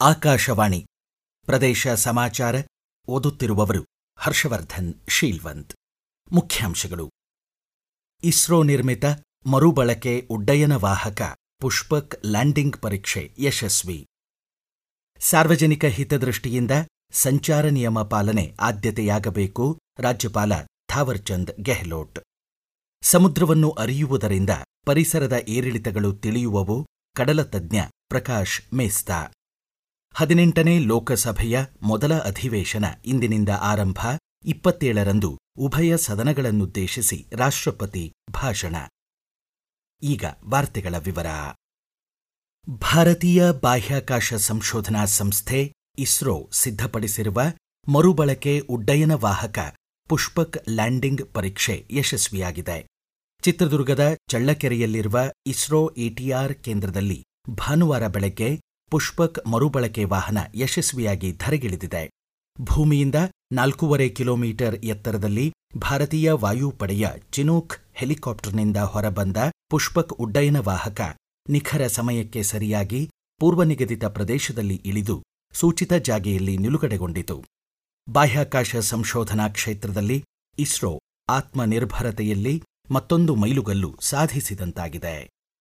ಆಕಾಶವಾಣಿ ಪ್ರದೇಶ ಸಮಾಚಾರ ಓದುತ್ತಿರುವವರು ಹರ್ಷವರ್ಧನ್ ಶೀಲ್ವಂತ್ ಮುಖ್ಯಾಂಶಗಳು ಇಸ್ರೋ ನಿರ್ಮಿತ ಮರುಬಳಕೆ ಉಡ್ಡಯನ ವಾಹಕ ಪುಷ್ಪಕ್ ಲ್ಯಾಂಡಿಂಗ್ ಪರೀಕ್ಷೆ ಯಶಸ್ವಿ ಸಾರ್ವಜನಿಕ ಹಿತದೃಷ್ಟಿಯಿಂದ ಸಂಚಾರ ನಿಯಮ ಪಾಲನೆ ಆದ್ಯತೆಯಾಗಬೇಕು ರಾಜ್ಯಪಾಲ ಥಾವರ್ಚಂದ್ ಗೆಹ್ಲೋಟ್ ಸಮುದ್ರವನ್ನು ಅರಿಯುವುದರಿಂದ ಪರಿಸರದ ಏರಿಳಿತಗಳು ತಿಳಿಯುವವು ಕಡಲ ತಜ್ಞ ಪ್ರಕಾಶ್ ಮೇಸ್ತಾ ಹದಿನೆಂಟನೇ ಲೋಕಸಭೆಯ ಮೊದಲ ಅಧಿವೇಶನ ಇಂದಿನಿಂದ ಆರಂಭ ಇಪ್ಪತ್ತೇಳರಂದು ಉಭಯ ಸದನಗಳನ್ನುದ್ದೇಶಿಸಿ ರಾಷ್ಟ್ರಪತಿ ಭಾಷಣ ಈಗ ವಾರ್ತೆಗಳ ವಿವರ ಭಾರತೀಯ ಬಾಹ್ಯಾಕಾಶ ಸಂಶೋಧನಾ ಸಂಸ್ಥೆ ಇಸ್ರೋ ಸಿದ್ಧಪಡಿಸಿರುವ ಮರುಬಳಕೆ ಉಡ್ಡಯನ ವಾಹಕ ಪುಷ್ಪಕ್ ಲ್ಯಾಂಡಿಂಗ್ ಪರೀಕ್ಷೆ ಯಶಸ್ವಿಯಾಗಿದೆ ಚಿತ್ರದುರ್ಗದ ಚಳ್ಳಕೆರೆಯಲ್ಲಿರುವ ಇಸ್ರೋ ಎಟಿಆರ್ ಕೇಂದ್ರದಲ್ಲಿ ಭಾನುವಾರ ಬೆಳಗ್ಗೆ ಪುಷ್ಪಕ್ ಮರುಬಳಕೆ ವಾಹನ ಯಶಸ್ವಿಯಾಗಿ ಧರೆಗಿಳಿದಿದೆ ಭೂಮಿಯಿಂದ ನಾಲ್ಕೂವರೆ ಕಿಲೋಮೀಟರ್ ಎತ್ತರದಲ್ಲಿ ಭಾರತೀಯ ವಾಯುಪಡೆಯ ಚಿನೂಕ್ ಹೆಲಿಕಾಪ್ಟರ್ನಿಂದ ಹೊರಬಂದ ಪುಷ್ಪಕ್ ಉಡ್ಡಯನ ವಾಹಕ ನಿಖರ ಸಮಯಕ್ಕೆ ಸರಿಯಾಗಿ ಪೂರ್ವನಿಗದಿತ ಪ್ರದೇಶದಲ್ಲಿ ಇಳಿದು ಸೂಚಿತ ಜಾಗೆಯಲ್ಲಿ ನಿಲುಗಡೆಗೊಂಡಿತು ಬಾಹ್ಯಾಕಾಶ ಸಂಶೋಧನಾ ಕ್ಷೇತ್ರದಲ್ಲಿ ಇಸ್ರೋ ಆತ್ಮನಿರ್ಭರತೆಯಲ್ಲಿ ಮತ್ತೊಂದು ಮೈಲುಗಲ್ಲು ಸಾಧಿಸಿದಂತಾಗಿದೆ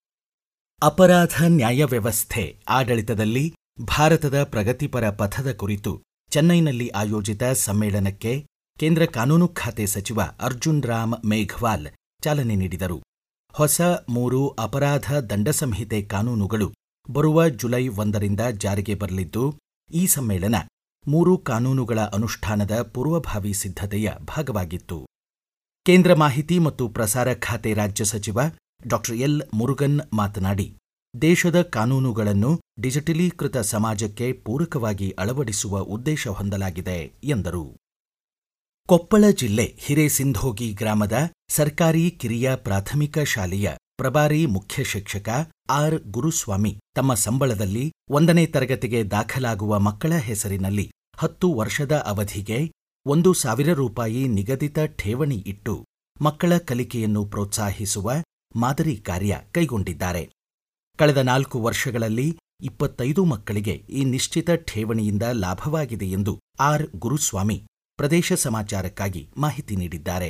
ಅಪರಾಧ ನ್ಯಾಯವ್ಯವಸ್ಥೆ ಆಡಳಿತದಲ್ಲಿ ಭಾರತದ ಪ್ರಗತಿಪರ ಪಥದ ಕುರಿತು ಚೆನ್ನೈನಲ್ಲಿ ಆಯೋಜಿತ ಸಮ್ಮೇಳನಕ್ಕೆ ಕೇಂದ್ರ ಕಾನೂನು ಖಾತೆ ಸಚಿವ ಅರ್ಜುನ್ ರಾಮ್ ಮೇಘ್ವಾಲ್ ಚಾಲನೆ ನೀಡಿದರು ಹೊಸ ಮೂರು ಅಪರಾಧ ದಂಡ ಸಂಹಿತೆ ಕಾನೂನುಗಳು ಬರುವ ಜುಲೈ ಒಂದರಿಂದ ಜಾರಿಗೆ ಬರಲಿದ್ದು ಈ ಸಮ್ಮೇಳನ ಮೂರು ಕಾನೂನುಗಳ ಅನುಷ್ಠಾನದ ಪೂರ್ವಭಾವಿ ಸಿದ್ಧತೆಯ ಭಾಗವಾಗಿತ್ತು ಕೇಂದ್ರ ಮಾಹಿತಿ ಮತ್ತು ಪ್ರಸಾರ ಖಾತೆ ರಾಜ್ಯ ಸಚಿವ ಡಾ ಎಲ್ ಮುರುಗನ್ ಮಾತನಾಡಿ ದೇಶದ ಕಾನೂನುಗಳನ್ನು ಡಿಜಿಟಲೀಕೃತ ಸಮಾಜಕ್ಕೆ ಪೂರಕವಾಗಿ ಅಳವಡಿಸುವ ಉದ್ದೇಶ ಹೊಂದಲಾಗಿದೆ ಎಂದರು ಕೊಪ್ಪಳ ಜಿಲ್ಲೆ ಹಿರೇಸಿಂಧೋಗಿ ಗ್ರಾಮದ ಸರ್ಕಾರಿ ಕಿರಿಯ ಪ್ರಾಥಮಿಕ ಶಾಲೆಯ ಪ್ರಭಾರಿ ಮುಖ್ಯ ಶಿಕ್ಷಕ ಆರ್ ಗುರುಸ್ವಾಮಿ ತಮ್ಮ ಸಂಬಳದಲ್ಲಿ ಒಂದನೇ ತರಗತಿಗೆ ದಾಖಲಾಗುವ ಮಕ್ಕಳ ಹೆಸರಿನಲ್ಲಿ ಹತ್ತು ವರ್ಷದ ಅವಧಿಗೆ ಒಂದು ಸಾವಿರ ರೂಪಾಯಿ ನಿಗದಿತ ಠೇವಣಿ ಇಟ್ಟು ಮಕ್ಕಳ ಕಲಿಕೆಯನ್ನು ಪ್ರೋತ್ಸಾಹಿಸುವ ಮಾದರಿ ಕಾರ್ಯ ಕೈಗೊಂಡಿದ್ದಾರೆ ಕಳೆದ ನಾಲ್ಕು ವರ್ಷಗಳಲ್ಲಿ ಇಪ್ಪತ್ತೈದು ಮಕ್ಕಳಿಗೆ ಈ ನಿಶ್ಚಿತ ಠೇವಣಿಯಿಂದ ಲಾಭವಾಗಿದೆ ಎಂದು ಆರ್ ಗುರುಸ್ವಾಮಿ ಪ್ರದೇಶ ಸಮಾಚಾರಕ್ಕಾಗಿ ಮಾಹಿತಿ ನೀಡಿದ್ದಾರೆ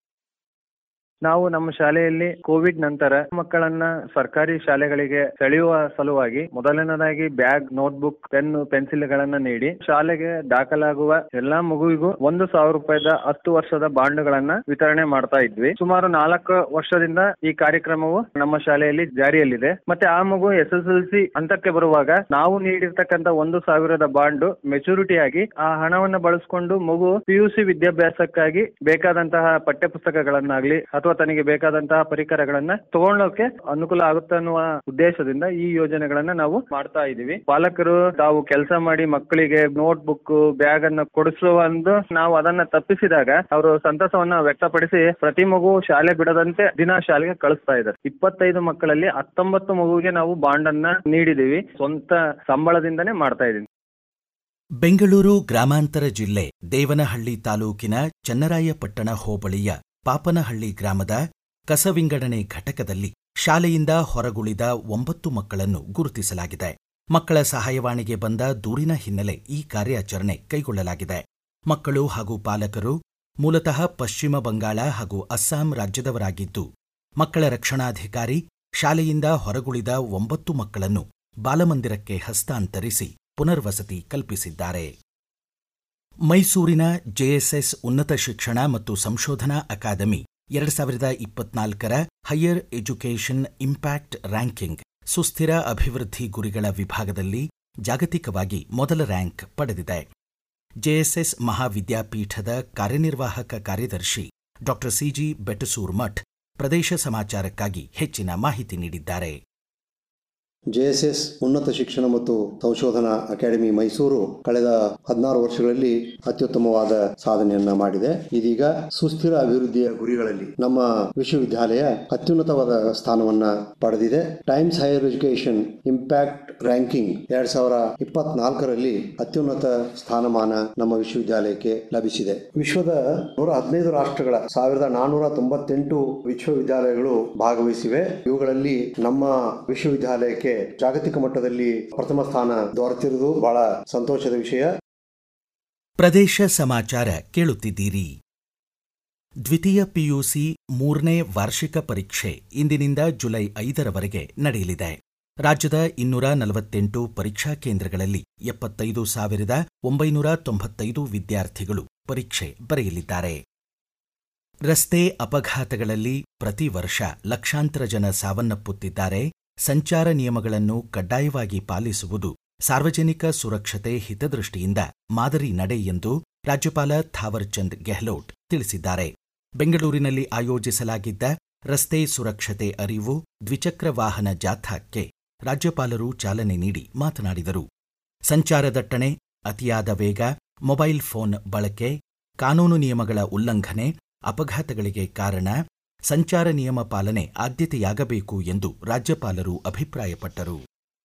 ನಾವು ನಮ್ಮ ಶಾಲೆಯಲ್ಲಿ ಕೋವಿಡ್ ನಂತರ ಮಕ್ಕಳನ್ನ ಸರ್ಕಾರಿ ಶಾಲೆಗಳಿಗೆ ಸೆಳೆಯುವ ಸಲುವಾಗಿ ಮೊದಲನೇದಾಗಿ ಬ್ಯಾಗ್ ನೋಟ್ಬುಕ್ ಪೆನ್ ಪೆನ್ಸಿಲ್ಗಳನ್ನ ನೀಡಿ ಶಾಲೆಗೆ ದಾಖಲಾಗುವ ಎಲ್ಲಾ ಮಗುವಿಗೂ ಒಂದು ಸಾವಿರ ರೂಪಾಯಿದ ಹತ್ತು ವರ್ಷದ ಬಾಂಡ್ಗಳನ್ನ ವಿತರಣೆ ಮಾಡ್ತಾ ಇದ್ವಿ ಸುಮಾರು ನಾಲ್ಕು ವರ್ಷದಿಂದ ಈ ಕಾರ್ಯಕ್ರಮವು ನಮ್ಮ ಶಾಲೆಯಲ್ಲಿ ಜಾರಿಯಲ್ಲಿದೆ ಮತ್ತೆ ಆ ಮಗು ಎಸ್ ಎಸ್ ಎಲ್ ಸಿ ಹಂತಕ್ಕೆ ಬರುವಾಗ ನಾವು ನೀಡಿರ್ತಕ್ಕಂಥ ಒಂದು ಸಾವಿರದ ಬಾಂಡ್ ಮೆಚುರಿಟಿ ಆಗಿ ಆ ಹಣವನ್ನ ಬಳಸಿಕೊಂಡು ಮಗು ಪಿಯುಸಿ ವಿದ್ಯಾಭ್ಯಾಸಕ್ಕಾಗಿ ಬೇಕಾದಂತಹ ಪಠ್ಯ ಪುಸ್ತಕಗಳನ್ನಾಗ್ಲಿ ಅಥವಾ ತನಗೆ ಬೇಕಾದಂತಹ ಪರಿಕರಗಳನ್ನ ತಗೊಳ್ಳೋಕೆ ಅನುಕೂಲ ಆಗುತ್ತೆ ಅನ್ನುವ ಉದ್ದೇಶದಿಂದ ಈ ಯೋಜನೆಗಳನ್ನ ನಾವು ಮಾಡ್ತಾ ಇದೀವಿ ಪಾಲಕರು ತಾವು ಕೆಲಸ ಮಾಡಿ ಮಕ್ಕಳಿಗೆ ನೋಟ್ ಬುಕ್ ಬ್ಯಾಗ್ ಅನ್ನ ಕೊಡಿಸುವ ಒಂದು ನಾವು ಅದನ್ನ ತಪ್ಪಿಸಿದಾಗ ಅವರು ಸಂತಸವನ್ನ ವ್ಯಕ್ತಪಡಿಸಿ ಪ್ರತಿ ಮಗು ಶಾಲೆ ಬಿಡದಂತೆ ದಿನ ಶಾಲೆಗೆ ಕಳಿಸ್ತಾ ಇದ್ದಾರೆ ಇಪ್ಪತ್ತೈದು ಮಕ್ಕಳಲ್ಲಿ ಹತ್ತೊಂಬತ್ತು ಮಗುವಿಗೆ ನಾವು ಬಾಂಡ್ ಅನ್ನ ನೀಡಿದೀವಿ ಸ್ವಂತ ಸಂಬಳದಿಂದನೇ ಮಾಡ್ತಾ ಇದೀವಿ ಬೆಂಗಳೂರು ಗ್ರಾಮಾಂತರ ಜಿಲ್ಲೆ ದೇವನಹಳ್ಳಿ ತಾಲೂಕಿನ ಚನ್ನರಾಯಪಟ್ಟಣ ಹೋಬಳಿಯ ಪಾಪನಹಳ್ಳಿ ಗ್ರಾಮದ ಕಸವಿಂಗಡಣೆ ಘಟಕದಲ್ಲಿ ಶಾಲೆಯಿಂದ ಹೊರಗುಳಿದ ಒಂಬತ್ತು ಮಕ್ಕಳನ್ನು ಗುರುತಿಸಲಾಗಿದೆ ಮಕ್ಕಳ ಸಹಾಯವಾಣಿಗೆ ಬಂದ ದೂರಿನ ಹಿನ್ನೆಲೆ ಈ ಕಾರ್ಯಾಚರಣೆ ಕೈಗೊಳ್ಳಲಾಗಿದೆ ಮಕ್ಕಳು ಹಾಗೂ ಪಾಲಕರು ಮೂಲತಃ ಪಶ್ಚಿಮ ಬಂಗಾಳ ಹಾಗೂ ಅಸ್ಸಾಂ ರಾಜ್ಯದವರಾಗಿದ್ದು ಮಕ್ಕಳ ರಕ್ಷಣಾಧಿಕಾರಿ ಶಾಲೆಯಿಂದ ಹೊರಗುಳಿದ ಒಂಬತ್ತು ಮಕ್ಕಳನ್ನು ಬಾಲಮಂದಿರಕ್ಕೆ ಹಸ್ತಾಂತರಿಸಿ ಪುನರ್ವಸತಿ ಕಲ್ಪಿಸಿದ್ದಾರೆ ಮೈಸೂರಿನ ಜೆಎಸ್ಎಸ್ ಉನ್ನತ ಶಿಕ್ಷಣ ಮತ್ತು ಸಂಶೋಧನಾ ಅಕಾಡೆಮಿ ಎರಡು ಸಾವಿರದ ಇಪ್ಪತ್ನಾಲ್ಕರ ಹೈಯರ್ ಎಜುಕೇಷನ್ ಇಂಪ್ಯಾಕ್ಟ್ ರ್ಯಾಂಕಿಂಗ್ ಸುಸ್ಥಿರ ಅಭಿವೃದ್ಧಿ ಗುರಿಗಳ ವಿಭಾಗದಲ್ಲಿ ಜಾಗತಿಕವಾಗಿ ಮೊದಲ ರ್ಯಾಂಕ್ ಪಡೆದಿದೆ ಜೆಎಸ್ಎಸ್ ಮಹಾವಿದ್ಯಾಪೀಠದ ಕಾರ್ಯನಿರ್ವಾಹಕ ಕಾರ್ಯದರ್ಶಿ ಡಾ ಸಿಜಿ ಬೆಟಸೂರ್ ಮಠ್ ಪ್ರದೇಶ ಸಮಾಚಾರಕ್ಕಾಗಿ ಹೆಚ್ಚಿನ ಮಾಹಿತಿ ನೀಡಿದ್ದಾರೆ ಜೆಎಸ್ಎಸ್ ಉನ್ನತ ಶಿಕ್ಷಣ ಮತ್ತು ಸಂಶೋಧನಾ ಅಕಾಡೆಮಿ ಮೈಸೂರು ಕಳೆದ ಹದಿನಾರು ವರ್ಷಗಳಲ್ಲಿ ಅತ್ಯುತ್ತಮವಾದ ಸಾಧನೆಯನ್ನ ಮಾಡಿದೆ ಇದೀಗ ಸುಸ್ಥಿರ ಅಭಿವೃದ್ಧಿಯ ಗುರಿಗಳಲ್ಲಿ ನಮ್ಮ ವಿಶ್ವವಿದ್ಯಾಲಯ ಅತ್ಯುನ್ನತವಾದ ಸ್ಥಾನವನ್ನ ಪಡೆದಿದೆ Times Higher Education impact ranking ಎರಡ್ ಸಾವಿರ ಇಪ್ಪತ್ನಾಲ್ಕರಲ್ಲಿ ಅತ್ಯುನ್ನತ ಸ್ಥಾನಮಾನ ನಮ್ಮ ವಿಶ್ವವಿದ್ಯಾಲಯಕ್ಕೆ ಲಭಿಸಿದೆ ವಿಶ್ವದ ನೂರ ಹದಿನೈದು ರಾಷ್ಟ್ರಗಳ ಸಾವಿರದ ನಾನ್ನೂರ ತೊಂಬತ್ತೆಂಟು ವಿಶ್ವವಿದ್ಯಾಲಯಗಳು ಭಾಗವಹಿಸಿವೆ ಇವುಗಳಲ್ಲಿ ನಮ್ಮ ವಿಶ್ವವಿದ್ಯಾಲಯಕ್ಕೆ ನಮಗೆ ಜಾಗತಿಕ ಮಟ್ಟದಲ್ಲಿ ಪ್ರಥಮ ಸ್ಥಾನ ದೊರೆತಿರುವುದು ಬಹಳ ಸಂತೋಷದ ವಿಷಯ ಪ್ರದೇಶ ಸಮಾಚಾರ ಕೇಳುತ್ತಿದ್ದೀರಿ ದ್ವಿತೀಯ ಪಿಯುಸಿ ಮೂರನೇ ವಾರ್ಷಿಕ ಪರೀಕ್ಷೆ ಇಂದಿನಿಂದ ಜುಲೈ ಐದರವರೆಗೆ ನಡೆಯಲಿದೆ ರಾಜ್ಯದ ಇನ್ನೂರ ನಲವತ್ತೆಂಟು ಪರೀಕ್ಷಾ ಕೇಂದ್ರಗಳಲ್ಲಿ ಎಪ್ಪತ್ತೈದು ಸಾವಿರದ ಒಂಬೈನೂರ ತೊಂಬತ್ತೈದು ವಿದ್ಯಾರ್ಥಿಗಳು ಪರೀಕ್ಷೆ ಬರೆಯಲಿದ್ದಾರೆ ರಸ್ತೆ ಅಪಘಾತಗಳಲ್ಲಿ ಪ್ರತಿ ವರ್ಷ ಲಕ್ಷಾಂತರ ಜನ ಸಾವನ್ನಪ್ಪುತ್ತಿದ್ದಾರೆ ಸಂಚಾರ ನಿಯಮಗಳನ್ನು ಕಡ್ಡಾಯವಾಗಿ ಪಾಲಿಸುವುದು ಸಾರ್ವಜನಿಕ ಸುರಕ್ಷತೆ ಹಿತದೃಷ್ಟಿಯಿಂದ ಮಾದರಿ ನಡೆ ಎಂದು ರಾಜ್ಯಪಾಲ ಥಾವರ್ಚಂದ್ ಗೆಹ್ಲೋಟ್ ತಿಳಿಸಿದ್ದಾರೆ ಬೆಂಗಳೂರಿನಲ್ಲಿ ಆಯೋಜಿಸಲಾಗಿದ್ದ ರಸ್ತೆ ಸುರಕ್ಷತೆ ಅರಿವು ದ್ವಿಚಕ್ರ ವಾಹನ ಜಾಥಾಕ್ಕೆ ರಾಜ್ಯಪಾಲರು ಚಾಲನೆ ನೀಡಿ ಮಾತನಾಡಿದರು ಸಂಚಾರ ದಟ್ಟಣೆ ಅತಿಯಾದ ವೇಗ ಮೊಬೈಲ್ ಫೋನ್ ಬಳಕೆ ಕಾನೂನು ನಿಯಮಗಳ ಉಲ್ಲಂಘನೆ ಅಪಘಾತಗಳಿಗೆ ಕಾರಣ ಸಂಚಾರ ನಿಯಮ ಪಾಲನೆ ಆದ್ಯತೆಯಾಗಬೇಕು ಎಂದು ರಾಜ್ಯಪಾಲರು ಅಭಿಪ್ರಾಯಪಟ್ಟರು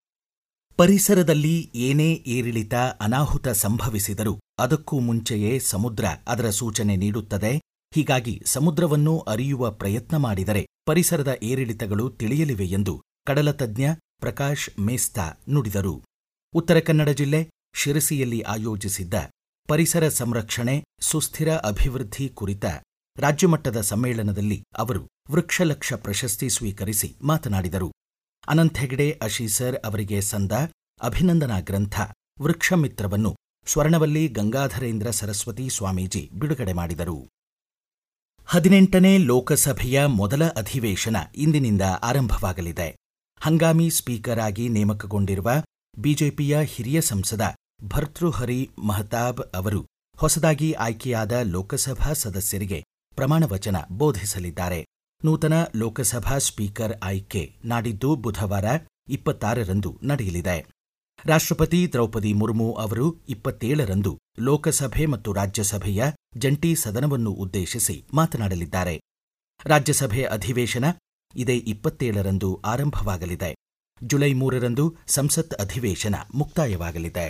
ಪರಿಸರದಲ್ಲಿ ಏನೇ ಏರಿಳಿತ ಅನಾಹುತ ಸಂಭವಿಸಿದರೂ ಅದಕ್ಕೂ ಮುಂಚೆಯೇ ಸಮುದ್ರ ಅದರ ಸೂಚನೆ ನೀಡುತ್ತದೆ ಹೀಗಾಗಿ ಸಮುದ್ರವನ್ನು ಅರಿಯುವ ಪ್ರಯತ್ನ ಮಾಡಿದರೆ ಪರಿಸರದ ಏರಿಳಿತಗಳು ತಿಳಿಯಲಿವೆ ಎಂದು ಕಡಲ ತಜ್ಞ ಪ್ರಕಾಶ್ ಮೇಸ್ತಾ ನುಡಿದರು ಉತ್ತರ ಕನ್ನಡ ಜಿಲ್ಲೆ ಶಿರಸಿಯಲ್ಲಿ ಆಯೋಜಿಸಿದ್ದ ಪರಿಸರ ಸಂರಕ್ಷಣೆ ಸುಸ್ಥಿರ ಅಭಿವೃದ್ಧಿ ಕುರಿತ ರಾಜ್ಯಮಟ್ಟದ ಸಮ್ಮೇಳನದಲ್ಲಿ ಅವರು ವೃಕ್ಷಲಕ್ಷ ಪ್ರಶಸ್ತಿ ಸ್ವೀಕರಿಸಿ ಮಾತನಾಡಿದರು ಅನಂತ್ ಹೆಗಡೆ ಅಶೀಸರ್ ಅವರಿಗೆ ಸಂದ ಅಭಿನಂದನಾ ಗ್ರಂಥ ವೃಕ್ಷಮಿತ್ರವನ್ನು ಸ್ವರ್ಣವಲ್ಲಿ ಗಂಗಾಧರೇಂದ್ರ ಸರಸ್ವತಿ ಸ್ವಾಮೀಜಿ ಬಿಡುಗಡೆ ಮಾಡಿದರು ಹದಿನೆಂಟನೇ ಲೋಕಸಭೆಯ ಮೊದಲ ಅಧಿವೇಶನ ಇಂದಿನಿಂದ ಆರಂಭವಾಗಲಿದೆ ಹಂಗಾಮಿ ಸ್ಪೀಕರ್ ಆಗಿ ನೇಮಕಗೊಂಡಿರುವ ಬಿಜೆಪಿಯ ಹಿರಿಯ ಸಂಸದ ಭರ್ತೃಹರಿ ಮಹತಾಬ್ ಅವರು ಹೊಸದಾಗಿ ಆಯ್ಕೆಯಾದ ಲೋಕಸಭಾ ಸದಸ್ಯರಿಗೆ ಪ್ರಮಾಣ ವಚನ ಬೋಧಿಸಲಿದ್ದಾರೆ ನೂತನ ಲೋಕಸಭಾ ಸ್ಪೀಕರ್ ಆಯ್ಕೆ ನಾಡಿದ್ದು ಬುಧವಾರ ಇಪ್ಪತ್ತಾರರಂದು ನಡೆಯಲಿದೆ ರಾಷ್ಟ್ರಪತಿ ದ್ರೌಪದಿ ಮುರ್ಮು ಅವರು ಇಪ್ಪತ್ತೇಳರಂದು ಲೋಕಸಭೆ ಮತ್ತು ರಾಜ್ಯಸಭೆಯ ಜಂಟಿ ಸದನವನ್ನು ಉದ್ದೇಶಿಸಿ ಮಾತನಾಡಲಿದ್ದಾರೆ ರಾಜ್ಯಸಭೆ ಅಧಿವೇಶನ ಇದೇ ಇಪ್ಪತ್ತೇಳರಂದು ಆರಂಭವಾಗಲಿದೆ ಜುಲೈ ಮೂರರಂದು ಸಂಸತ್ ಅಧಿವೇಶನ ಮುಕ್ತಾಯವಾಗಲಿದೆ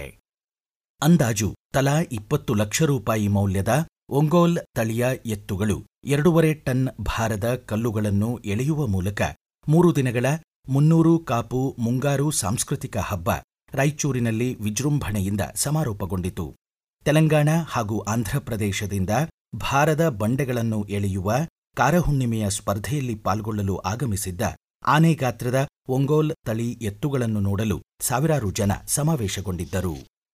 ಅಂದಾಜು ತಲಾ ಇಪ್ಪತ್ತು ಲಕ್ಷ ರೂಪಾಯಿ ಮೌಲ್ಯದ ಒಂಗೋಲ್ ತಳಿಯ ಎತ್ತುಗಳು ಎರಡೂವರೆ ಟನ್ ಭಾರದ ಕಲ್ಲುಗಳನ್ನು ಎಳೆಯುವ ಮೂಲಕ ಮೂರು ದಿನಗಳ ಮುನ್ನೂರು ಕಾಪು ಮುಂಗಾರು ಸಾಂಸ್ಕೃತಿಕ ಹಬ್ಬ ರಾಯಚೂರಿನಲ್ಲಿ ವಿಜೃಂಭಣೆಯಿಂದ ಸಮಾರೋಪಗೊಂಡಿತು ತೆಲಂಗಾಣ ಹಾಗೂ ಆಂಧ್ರಪ್ರದೇಶದಿಂದ ಭಾರದ ಬಂಡೆಗಳನ್ನು ಎಳೆಯುವ ಕಾರಹುಣ್ಣಿಮೆಯ ಸ್ಪರ್ಧೆಯಲ್ಲಿ ಪಾಲ್ಗೊಳ್ಳಲು ಆಗಮಿಸಿದ್ದ ಆನೆ ಗಾತ್ರದ ಒಂಗೋಲ್ ತಳಿ ಎತ್ತುಗಳನ್ನು ನೋಡಲು ಸಾವಿರಾರು ಜನ ಸಮಾವೇಶಗೊಂಡಿದ್ದರು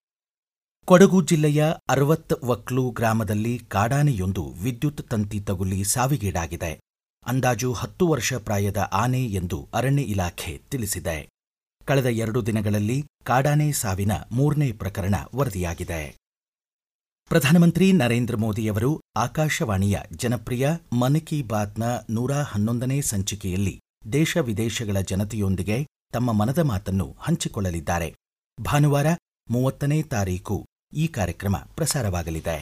ಕೊಡಗು ಜಿಲ್ಲೆಯ ಅರವತ್ ವಕ್ಲು ಗ್ರಾಮದಲ್ಲಿ ಕಾಡಾನೆಯೊಂದು ವಿದ್ಯುತ್ ತಂತಿ ತಗುಲಿ ಸಾವಿಗೀಡಾಗಿದೆ ಅಂದಾಜು ಹತ್ತು ವರ್ಷ ಪ್ರಾಯದ ಆನೆ ಎಂದು ಅರಣ್ಯ ಇಲಾಖೆ ತಿಳಿಸಿದೆ ಕಳೆದ ಎರಡು ದಿನಗಳಲ್ಲಿ ಕಾಡಾನೆ ಸಾವಿನ ಮೂರನೇ ಪ್ರಕರಣ ವರದಿಯಾಗಿದೆ ಪ್ರಧಾನಮಂತ್ರಿ ನರೇಂದ್ರ ಮೋದಿಯವರು ಆಕಾಶವಾಣಿಯ ಜನಪ್ರಿಯ ಮನ್ ಕಿ ಬಾತ್ನ ನೂರ ಹನ್ನೊಂದನೇ ಸಂಚಿಕೆಯಲ್ಲಿ ದೇಶ ವಿದೇಶಗಳ ಜನತೆಯೊಂದಿಗೆ ತಮ್ಮ ಮನದ ಮಾತನ್ನು ಹಂಚಿಕೊಳ್ಳಲಿದ್ದಾರೆ ಭಾನುವಾರ ಮೂವತ್ತನೇ ತಾರೀಕು ಈ ಕಾರ್ಯಕ್ರಮ ಪ್ರಸಾರವಾಗಲಿದೆ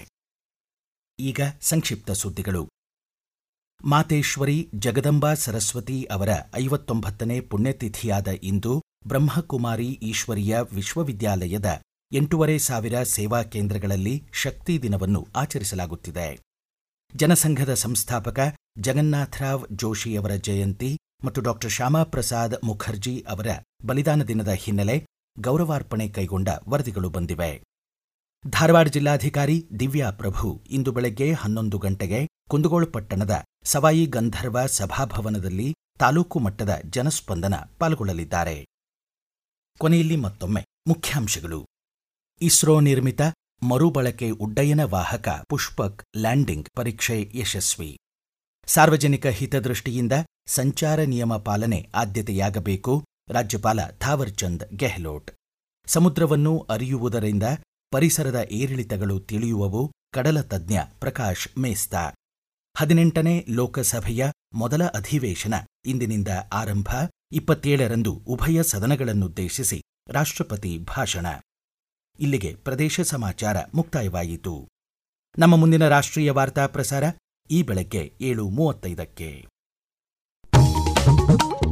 ಈಗ ಸಂಕ್ಷಿಪ್ತ ಸುದ್ದಿಗಳು ಮಾತೇಶ್ವರಿ ಜಗದಂಬಾ ಸರಸ್ವತಿ ಅವರ ಐವತ್ತೊಂಬತ್ತನೇ ಪುಣ್ಯತಿಥಿಯಾದ ಇಂದು ಬ್ರಹ್ಮಕುಮಾರಿ ಈಶ್ವರಿಯ ವಿಶ್ವವಿದ್ಯಾಲಯದ ಎಂಟೂವರೆ ಸಾವಿರ ಸೇವಾ ಕೇಂದ್ರಗಳಲ್ಲಿ ಶಕ್ತಿ ದಿನವನ್ನು ಆಚರಿಸಲಾಗುತ್ತಿದೆ ಜನಸಂಘದ ಸಂಸ್ಥಾಪಕ ಜಗನ್ನಾಥರಾವ್ ಜೋಶಿಯವರ ಜಯಂತಿ ಮತ್ತು ಡಾಕ್ಟರ್ ಶ್ಯಾಮಾಪ್ರಸಾದ್ ಮುಖರ್ಜಿ ಅವರ ಬಲಿದಾನ ದಿನದ ಹಿನ್ನೆಲೆ ಗೌರವಾರ್ಪಣೆ ಕೈಗೊಂಡ ವರದಿಗಳು ಬಂದಿವೆ ಧಾರವಾಡ ಜಿಲ್ಲಾಧಿಕಾರಿ ದಿವ್ಯಾ ಪ್ರಭು ಇಂದು ಬೆಳಗ್ಗೆ ಹನ್ನೊಂದು ಗಂಟೆಗೆ ಕುಂದಗೋಳ ಪಟ್ಟಣದ ಸವಾಯಿ ಗಂಧರ್ವ ಸಭಾಭವನದಲ್ಲಿ ತಾಲೂಕು ಮಟ್ಟದ ಜನಸ್ಪಂದನ ಪಾಲ್ಗೊಳ್ಳಲಿದ್ದಾರೆ ಕೊನೆಯಲ್ಲಿ ಮತ್ತೊಮ್ಮೆ ಮುಖ್ಯಾಂಶಗಳು ಇಸ್ರೋ ನಿರ್ಮಿತ ಮರುಬಳಕೆ ಉಡ್ಡಯನ ವಾಹಕ ಪುಷ್ಪಕ್ ಲ್ಯಾಂಡಿಂಗ್ ಪರೀಕ್ಷೆ ಯಶಸ್ವಿ ಸಾರ್ವಜನಿಕ ಹಿತದೃಷ್ಟಿಯಿಂದ ಸಂಚಾರ ನಿಯಮ ಪಾಲನೆ ಆದ್ಯತೆಯಾಗಬೇಕು ರಾಜ್ಯಪಾಲ ಥಾವರ್ಚಂದ್ ಗೆಹ್ಲೋಟ್ ಸಮುದ್ರವನ್ನು ಅರಿಯುವುದರಿಂದ ಪರಿಸರದ ಏರಿಳಿತಗಳು ತಿಳಿಯುವವು ಕಡಲ ತಜ್ಞ ಪ್ರಕಾಶ್ ಮೇಸ್ತಾ ಹದಿನೆಂಟನೇ ಲೋಕಸಭೆಯ ಮೊದಲ ಅಧಿವೇಶನ ಇಂದಿನಿಂದ ಆರಂಭ ಇಪ್ಪತ್ತೇಳರಂದು ಉಭಯ ಸದನಗಳನ್ನುದ್ದೇಶಿಸಿ ರಾಷ್ಟ್ರಪತಿ ಭಾಷಣ ಇಲ್ಲಿಗೆ ಪ್ರದೇಶ ಸಮಾಚಾರ ಮುಕ್ತಾಯವಾಯಿತು ನಮ್ಮ ಮುಂದಿನ ರಾಷ್ಟ್ರೀಯ ವಾರ್ತಾ ಪ್ರಸಾರ ಈ ಬೆಳಗ್ಗೆ ಏಳು ಮೂವತ್ತೈದಕ್ಕೆ